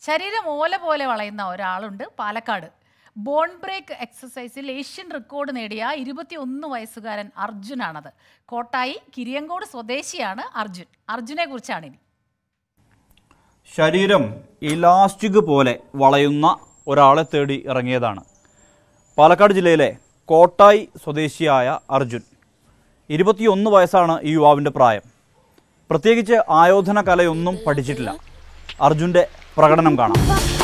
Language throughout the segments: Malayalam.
ശരീരം ഓല പോലെ വളയുന്ന ഒരാളുണ്ട് പാലക്കാട് ബോൺ ബ്രേക്ക് എക്സസൈസിൽ ഏഷ്യൻ റെക്കോർഡ് നേടിയ ഇരുപത്തിയൊന്ന് വയസ്സുകാരൻ അർജുനാണത് കോട്ടായി കിരിയങ്കോട് സ്വദേശിയാണ് അർജുൻ അർജുനെ കുറിച്ചാണ് ഇനി ശരീരം ഇലാസ്റ്റിക് പോലെ വളയുന്ന ഒരാളെ തേടി ഇറങ്ങിയതാണ് പാലക്കാട് ജില്ലയിലെ കോട്ടായി സ്വദേശിയായ അർജുൻ ഇരുപത്തിയൊന്ന് വയസ്സാണ് ഈ യുവാവിൻ്റെ പ്രായം പ്രത്യേകിച്ച് ആയോധന കലയൊന്നും പഠിച്ചിട്ടില്ല അർജുൻ്റെ പ്രകടനം കാണാം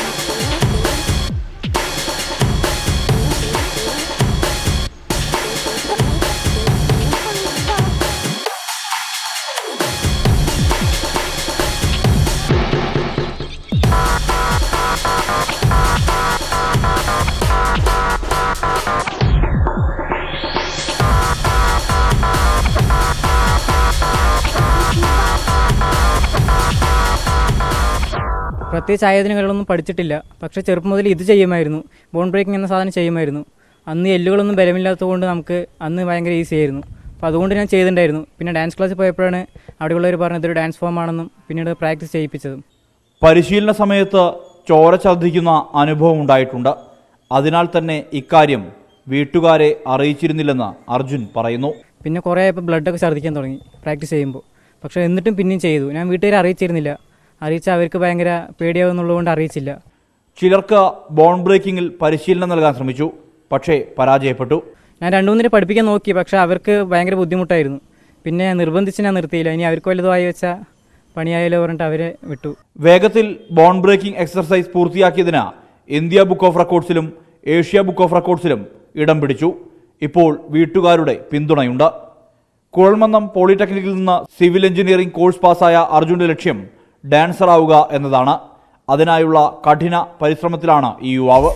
പ്രത്യേകിച്ച് ആയോധനകളൊന്നും പഠിച്ചിട്ടില്ല പക്ഷേ ചെറുപ്പം മുതൽ ഇത് ചെയ്യുമായിരുന്നു ബോൺ ബ്രേക്കിംഗ് എന്ന സാധനം ചെയ്യുമായിരുന്നു അന്ന് എല്ലുകളൊന്നും ബലമില്ലാത്തതുകൊണ്ട് നമുക്ക് അന്ന് ഭയങ്കര ഈസി ആയിരുന്നു അപ്പോൾ അതുകൊണ്ട് ഞാൻ ചെയ്തിട്ടുണ്ടായിരുന്നു പിന്നെ ഡാൻസ് ക്ലാസ്സിൽ പോയപ്പോഴാണ് അവിടെയുള്ളവർ പറഞ്ഞത് ഇതൊരു ഡാൻസ് ഫോം ആണെന്നും പിന്നീട് പ്രാക്ടീസ് ചെയ്യിപ്പിച്ചതും പരിശീലന സമയത്ത് ചോര ഛർദ്ദിക്കുന്ന അനുഭവം ഉണ്ടായിട്ടുണ്ട് അതിനാൽ തന്നെ ഇക്കാര്യം വീട്ടുകാരെ അറിയിച്ചിരുന്നില്ലെന്ന് അർജുൻ പറയുന്നു പിന്നെ കുറേ ആയപ്പോൾ ബ്ലഡൊക്കെ ഛർദ്ദിക്കാൻ തുടങ്ങി പ്രാക്ടീസ് ചെയ്യുമ്പോൾ പക്ഷേ എന്നിട്ടും പിന്നെയും ചെയ്തു ഞാൻ വീട്ടുകാരെ അറിയിച്ചിരുന്നില്ല അറിയിച്ചാൽ അവർക്ക് ഭയങ്കര പേടിയാവുന്നുള്ളതുകൊണ്ട് അറിയിച്ചില്ല ചിലർക്ക് ബോൺ ബ്രേക്കിങ്ങിൽ പരിശീലനം നൽകാൻ ശ്രമിച്ചു പക്ഷേ പരാജയപ്പെട്ടു ഞാൻ രണ്ടു മൂന്നിനെ പഠിപ്പിക്കാൻ നോക്കി പക്ഷേ അവർക്ക് ഭയങ്കര ബുദ്ധിമുട്ടായിരുന്നു പിന്നെ നിർബന്ധിച്ച് ഞാൻ നിർത്തിയില്ല ഇനി അവർക്ക് വലുതുമായി വെച്ചാൽ പണിയായാലോ പറഞ്ഞിട്ട് അവരെ വിട്ടു വേഗത്തിൽ ബോൺ ബ്രേക്കിംഗ് എക്സർസൈസ് പൂർത്തിയാക്കിയതിന് ഇന്ത്യ ബുക്ക് ഓഫ് റെക്കോർഡ്സിലും ഏഷ്യ ബുക്ക് ഓഫ് റെക്കോർഡ്സിലും ഇടം പിടിച്ചു ഇപ്പോൾ വീട്ടുകാരുടെ പിന്തുണയുണ്ട് കുഴൽമന്നം പോളിടെക്നിക്കിൽ നിന്ന് സിവിൽ എഞ്ചിനീയറിംഗ് കോഴ്സ് പാസ്സായ അർജുന്റെ ലക്ഷ്യം ഡാൻസർ ആവുക എന്നതാണ് അതിനായുള്ള കഠിന പരിശ്രമത്തിലാണ് ഈ യുവാവ്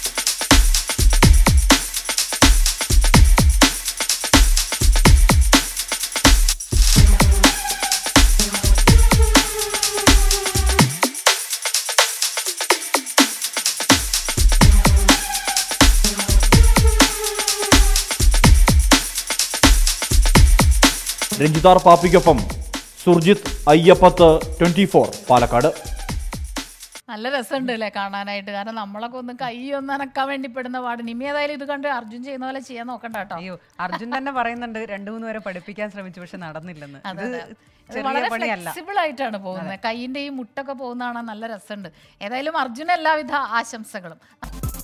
രഞ്ജിതാർ പാപ്പിക്കൊപ്പം സുർജിത്ത് അയ്യപ്പത്ത് ട്വന്റി ഫോർ പാലക്കാട് നല്ല രസമുണ്ട് അല്ലേ കാണാനായിട്ട് കാരണം നമ്മളൊക്കെ ഒന്ന് കൈ ഒന്ന് അനക്കാൻ വേണ്ടി പെടുന്ന പാട് നിമി ഏതായാലും ഇത് കണ്ട് അർജുൻ ചെയ്യുന്ന പോലെ ചെയ്യാൻ നോക്കണ്ട കേട്ടോ അയ്യോ അർജുൻ തന്നെ പറയുന്നുണ്ട് രണ്ടു മൂന്ന് പേരെ പഠിപ്പിക്കാൻ ശ്രമിച്ചു പക്ഷെ നടന്നില്ലെന്ന് അതെ, ഇത് അതെ. ഇത് ചെറിയ വളരെ പണിയല്ല ഫ്ലെക്സിബിൾ ആയിട്ടാണ് പോകുന്നത് കൈയിന്റെ ഈ മുട്ടൊക്കെ പോകുന്ന കാണാൻ നല്ല രസമുണ്ട് ഏതായാലും അർജുന എല്ലാവിധ ആശംസകളും